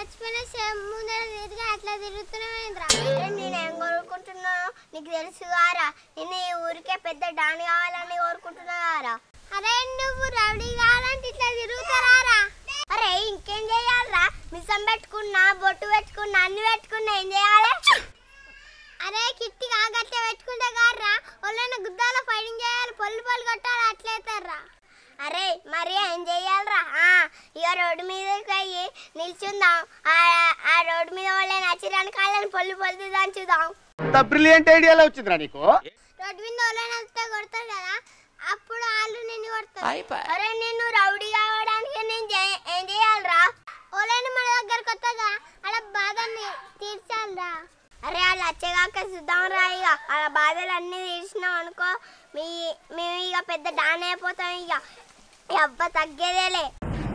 చచ్చిపోయిన శవం ముందర తిరిగి అట్లా తిరుగుతున్నావేంద్రా నేనేం కోరుకుంటున్నాను నీకు తెలుసు కారా నేను ఈ ఊరికే పెద్ద డాన్ కావాలని కోరుకుంటున్నా కారా అరే నువ్వు రౌడీ కావాలంటే ఇట్లా తిరుగుతారా అరే ఇంకేం చేయాలరా మిసం పెట్టుకున్నా బొట్టు పెట్టుకున్నా అన్ని పెట్టుకున్నా ఏం చేయాలి అరే కిట్టి కాగట్లే పెట్టుకుంటే గారా వాళ్ళని గుద్దాల ఫైటింగ్ చేయాలి పొల్లు పొల్లు కొట్టాలి అట్లయితారా అరే మరి ఏం చెయ్యాలరా ఆ, ఇక రోడ్డు మీదకి పోయి నిల్చుందాం ఆ ఆ రోడ్డు మీద వాళ్ళని నచ్చిరాని కాళ్ళని పొల్లు పొల్లు దంచుదాం బ్రిలియంట్ ఐడియాలో వచ్చిందిరా నీకు రోడ్డు మీద వాళ్ళని వస్తే కొడతారు కదా అప్పుడు వాళ్ళు నిన్ను కొడతారు అరే నేను రౌడీ కావడానికి నేను చే- ఏం చేయాలరా వాళ్ళని మన దగ్గరకు వస్తాగా అలా బాధని తీర్చాలరా అరే వాళ్ళు వచ్చేగాక చూద్దాం రా ఇక వాళ్ళ బాధలు అన్నీ తీర్చినాం అనుకో మీ మేము ఇక పెద్ద డాన్ అయిపోతాం ఇక ఎవ్వ తగ్గేదేలే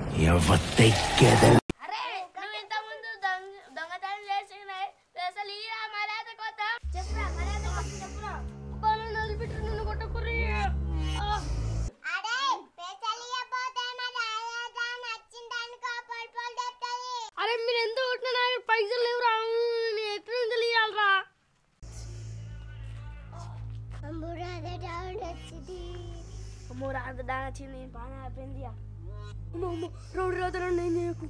అరే నువ్వు ఇంత ముందు దొంగతనం చేసినాయి అసలు ఈ మర్యాద కొత్త చెప్పురా మర్యాద కొట్టు చెప్పురా పనులు వదిలిపెట్టి నిన్ను కొట్టకుర్రి అరే పెసలియపోతే మన ఆయాదా నచ్చిందనుకో పొల్ పొల్ చెప్తది అరే మీరు ఎంత కొట్టినా నాకు పైసలు లేవు రా నేను ఎక్కడి నుంచి తెలియాలరా అమ్ముడు అదే డౌన్ వచ్చింది అమ్మో రాదు డా వచ్చింది బాగా అయిపోయింది అమ్మో అమ్మో రోడ్డు రాదు నేను నీకు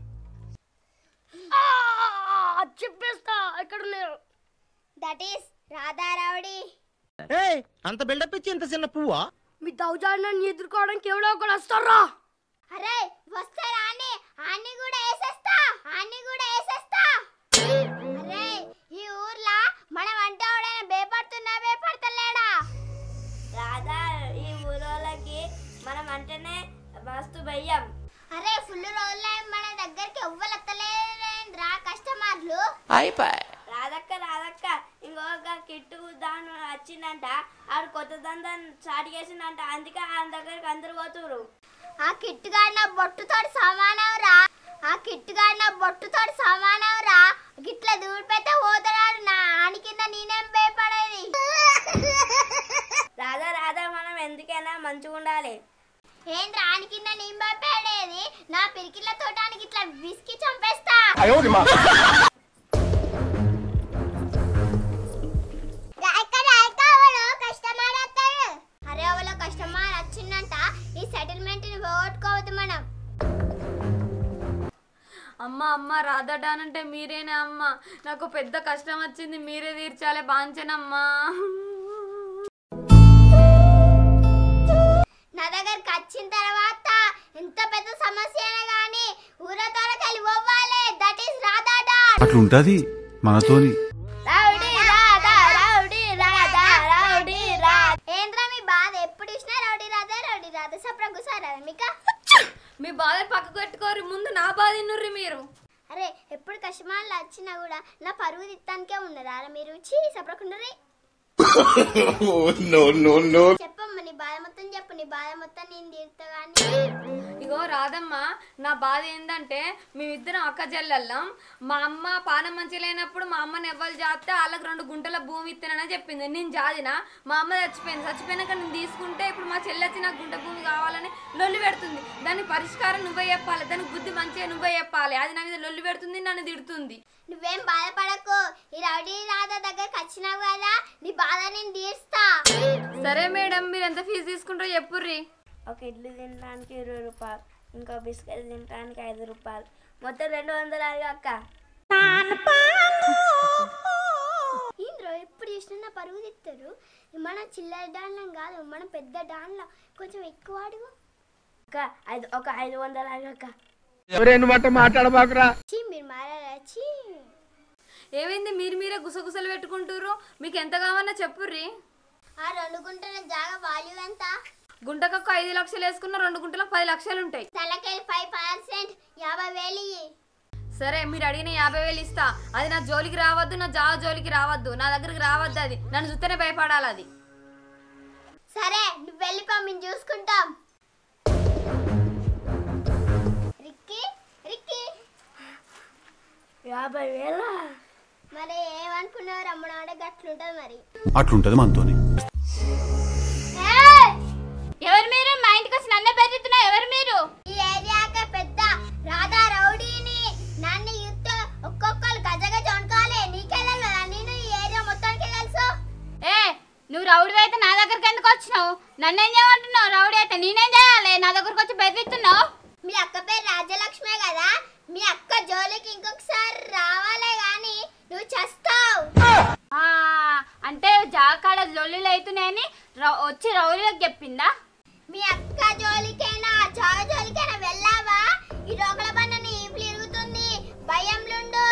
చెప్పేస్తా ఎక్కడ లేరు దట్ ఈస్ రాధా రౌడీ అంత బిల్డప్ ఇచ్చి ఇంత చిన్న పువ్వా మీ దౌజాన్ని ఎదుర్కోవడానికి ఎవడో ఒకడు వస్తారా అరే వస్తే రాని అన్ని కూడా వేసేస్తా అన్ని కూడా వేసేస్తా అరే ఈ ఊర్లో మనం అంటే ఎవడైనా భయపడుతున్నా భయపడతలేడా రాధా ఈ ఊరోళ్ళకి మనం అంటేనే మస్తు భయం అరే ఫుల్ రోజులు మన దగ్గరికి ఎవ్వలెత్తలేరా కస్టమర్లు రాధక్క రాధక్క ఇంకొక కిట్టు దాని వచ్చిందంట ఆడు కొత్త దందాన్ని స్టార్ట్ చేసిందంట అందుకే ఆయన దగ్గరికి అందరు పోతురు ఆ కిట్టుగాడి నా బొట్టుతోటి సమానవురా ఆ కిట్టుగాడి నా బొట్టుతోటి సమానవురా గిట్ల దూడిపెడితే పోతున్నాడు నా ఆని కింద నేనేం భయపడేది రాధా రాధా మనం ఎందుకైనా మంచిగా ఉండాలి ఏంద్ర ఆని కింద నేను భయపడేది నా పిరికిళ్ళ తోటానికి ఇట్లా విసికి చంపేస్తా ఎక్కడ ఎవడో కస్టమర్ వస్తాడు అరే ఎవరో కస్టమర్ వచ్చిందంట ఈ సెటిల్మెంట్ ని పోగొట్టుకోవద్దు మనం అమ్మ అమ్మ రాదడానంటే మీరేనా అమ్మ నాకు పెద్ద కష్టం వచ్చింది మీరే తీర్చాలి బాంచనమ్మా నా దగ్గరికి వచ్చిన తర్వాత ఎంత పెద్ద సమస్య అయినా గానీ ఊరతోలకెళ్ళి పోవాలి దట్ ఈస్ రాధా డాట్ అట్లుంటది మనతోని rowdy Radha rowdy Radha rowdy Radha ఏంద్రా మీ బాధ ఎప్పుడు ఇచ్చినా రౌడీ రాధా రౌడీ రాధా సప్ర గుసారా మీకా మీ బాధ పక్కకు పెట్టుకోరు ముందు నా బాధ ఎన్నుర్రి మీరు అరే ఎప్పుడు కస్టమర్లు వచ్చినా కూడా నా పరువు తిత్తానికే ఉన్నదా మీరు చీ సపరకుండరే చెప్పమ్మ నీ బాధ మొత్తం చెప్పు నీ బాధ మొత్తం నేను తీరుతా కానీ ఇగో రాదమ్మ నా బాధ ఏంటంటే మేమిద్దరం అక్క చెల్లెళ్ళం మా అమ్మ పానం మంచి లేనప్పుడు మా అమ్మని ఎవ్వరు జాతే వాళ్ళకి రెండు గుంటల భూమి ఇస్తానని చెప్పింది నేను జాదిన మా అమ్మ చచ్చిపోయింది చచ్చిపోయినాక నేను తీసుకుంటే ఇప్పుడు మా చెల్లి వచ్చి నాకు గుంట భూమి కావాలని లొల్లి పెడుతుంది దానికి పరిష్కారం నువ్వే చెప్పాలి దానికి బుద్ధి మంచిగా నువ్వే చెప్పాలి అది నా మీద లొల్లి పెడుతుంది నన్ను తిడుతుంది నువ్వేం బాధపడకు ఈ రౌడీ రాధా దగ్గరికి వచ్చినావు కదా నీ బాధ నేను తీరుస్తా సరే మేడం మీరు ఎంత ఫీజు తీసుకుంటారో చెప్పుర్రి ఒక ఇడ్లీ తినడానికి ఇరవై రూపాయలు ఇంకో బిస్కెట్ తినడానికి ఐదు రూపాయలు మొత్తం రెండు వందలు అది అక్క ఇంద్రో ఎప్పుడు చూసినా నా పరువు తిత్తారు మన చిల్లర డాన్లం కాదు మనం పెద్ద డాన్లం కొంచెం ఎక్కువ అడుగు అక్క ఐదు ఒక ఐదు వందలు అది అక్క ఎవరైనా మాట మాట్లాడబాకురా చీ మీరు మారారా చీ ఏమైంది మీరు మీరే గుసగుసలు పెట్టుకుంటారు మీకు ఎంత కావాలన్నా చెప్పుర్రి ఆ రెండు గుంటల జాగా వాల్యూ ఎంత గుంటకొక్క ఐదు లక్షలు వేసుకున్న రెండు గుంటలకు పది లక్షలు ఉంటాయి తలకి ఫైవ్ పర్సెంట్ యాభై వేలు ఇయ్యి. సరే మీరు అడిగిన యాభై వేలు ఇస్తా అది నా జోలికి రావద్దు నా జా జోలికి రావద్దు నా దగ్గరికి రావద్దు అది నన్ను చూస్తేనే భయపడాలి అది సరే నువ్వు వెళ్ళిపో మేము చూసుకుంటాం రిక్కీ రిక్కీ యాభై వేల మరి ఏమనుకున్నావు రమ్మనాడ గట్లుంటది మరి అట్లుంటది మనతోని ఎవరు మీరు మా ఇంటికి వచ్చి నన్నే బెదిరిస్తున్నా ఎవరు మీరు ఈ ఏరియాకే పెద్ద రాధా రౌడీని నన్ను యుద్ధ దగ్గరకు వచ్చినావు నన్నేం చేయమంటున్నావు రౌడీ అయితే నేనేం చేయాలి నా దగ్గరకు వచ్చి బెదిరిస్తున్నావు మీ అక్క పేరు రాజలక్ష్మే కదా మీ అక్క జోలికి ఇంకొకసారి రావాలే గాని నువ్వు చస్తావు ఆ, అంటే జాకాడ లొల్లులు అవుతున్నాయని రౌ- వచ్చి రౌడీలకు చెప్పిందా మీ అక్క జోలికైనా జాగ జోలికైనా వెళ్ళావా ఈ రోకల బండ నీ ఈపులు ఇరుగుతుంది భయంలుండు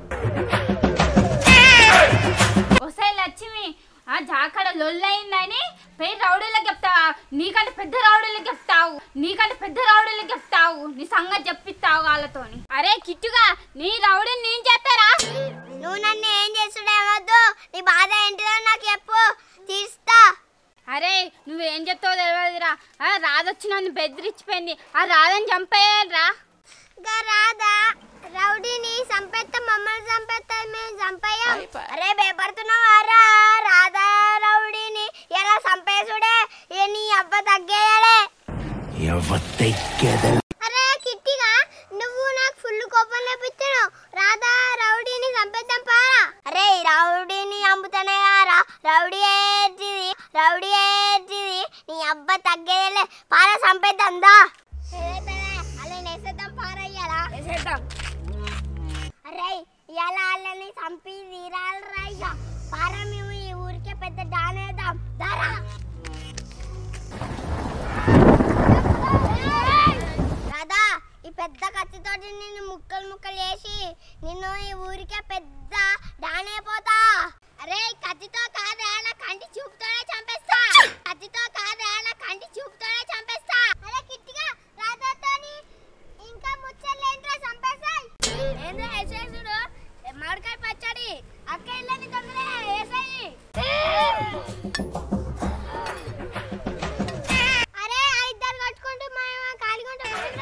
ఒకసారి లక్ష్మి ఆ జాకాడ లొల్లయిందని పోయి రౌడీలకు చెప్తావా నీకంటే పెద్ద రౌడీలకు చెప్తావు నీకంటే పెద్ద రౌడీలకు చెప్తావు నీ సంగతి చెప్పిస్తావు వాళ్ళతోని అరే కిట్టుగా నీ రౌడీని నేను చేస్తారా నువ్వు నన్ను ఏం చేసుడేమొద్దు నీ బాధ ఏంటిదో నాకు చెప్పు తీస్తా అరే నువ్వేం చెప్తావో తెలియదురా ఆ రాధొచ్చి నన్ను బెదిరించిపోయింది ఆ రాధని చంపేయాలరా ఇంకా రాదా రౌడీని చంపేస్తా మమ్మల్ని చంపేస్తా మేము చంపేయం అరే భయపడుతున్నావారా రాధా రౌడీని ఎలా చంపేసుడే ఏ నీ అవ్వ తగ్గేయాలే అరే కిట్టిగా నువ్వు నాకు ఫుల్ కోపం లేపించాను రాధా రౌడీని చంపేద్దాం పారా అరే ఈ రౌడీని చంపుతానే కారా రౌడీ ఏంటిది రౌడీ ఏంటిది నీ అబ్బ తగ్గేయలే పారా చంపేద్దాం దా అలా నేసేద్దాం పారయ్యాలా అరే ఇవాళ వాళ్ళని చంపి తీరాలి రాయ్యా పారా మేము ఈ ఊరికే పెద్ద డానేద్దాం దారా రాధా ఈ పెద్ద కత్తితోటి నిన్ను ముక్కలు ముక్కలు చేసి నిన్ను ఈ ఊరికే పెద్ద డానైపోతా అరే ఈ కత్తితో కాదా నా కంటి చూపుతోనే చంపేస్తా కత్తితో కాదా నా కంటి చూపుతోనే చంపేస్తా అరే కిట్టిగా రాధాతోని ఇంకా ముచ్చట్లేంట్రా చంపేస్తాయి ఏంద్రా వేసేసుడు మామిడికాయ పచ్చడి అక్క ఇల్లని తొందర వేసాయి అరే ఆ ఇద్దరు కట్టుకుంటూ మేము కాలిగుంట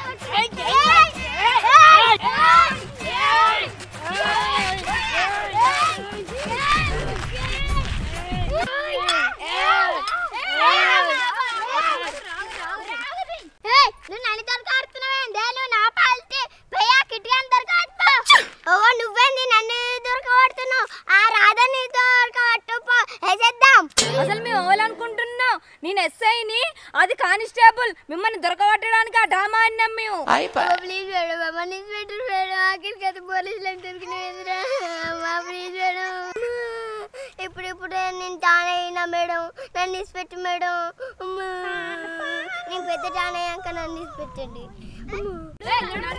నువ్వు నన్ను దొరకాడుతున్నావేందే నువ్వు నా పాలిటీ పోయా కిటికీ దొరకాడుపో ఓ నువ్వేంది నన్ను దొరకబడుతున్నావు ఆ రాధని దొరకబట్టు వేసేద్దాం అసలు మేము ఓలనుకుంటున్నాం నేను ఎస్ఐని అది కానిస్టేబుల్ మిమ్మల్ని దొరకబట్టడానికి ఆ డామా అన్నాం మేము ప్లీజ్ మేడం మమ్మల్ని ఇన్స్పెక్టర్ మేడం ఆఖరికి అది పోలీసులు అంటే దొరికినవేంద్రా మా ప్లీజ్ మేడం ఇప్పుడు ఇప్పుడు నేను టాన్ అయినా మేడం నన్ను ఇన్స్పెక్టర్ మేడం అమ్మా. నేను పెద్ద టాన్ అయ్యాక నన్ను ఇన్స్పెక్టండి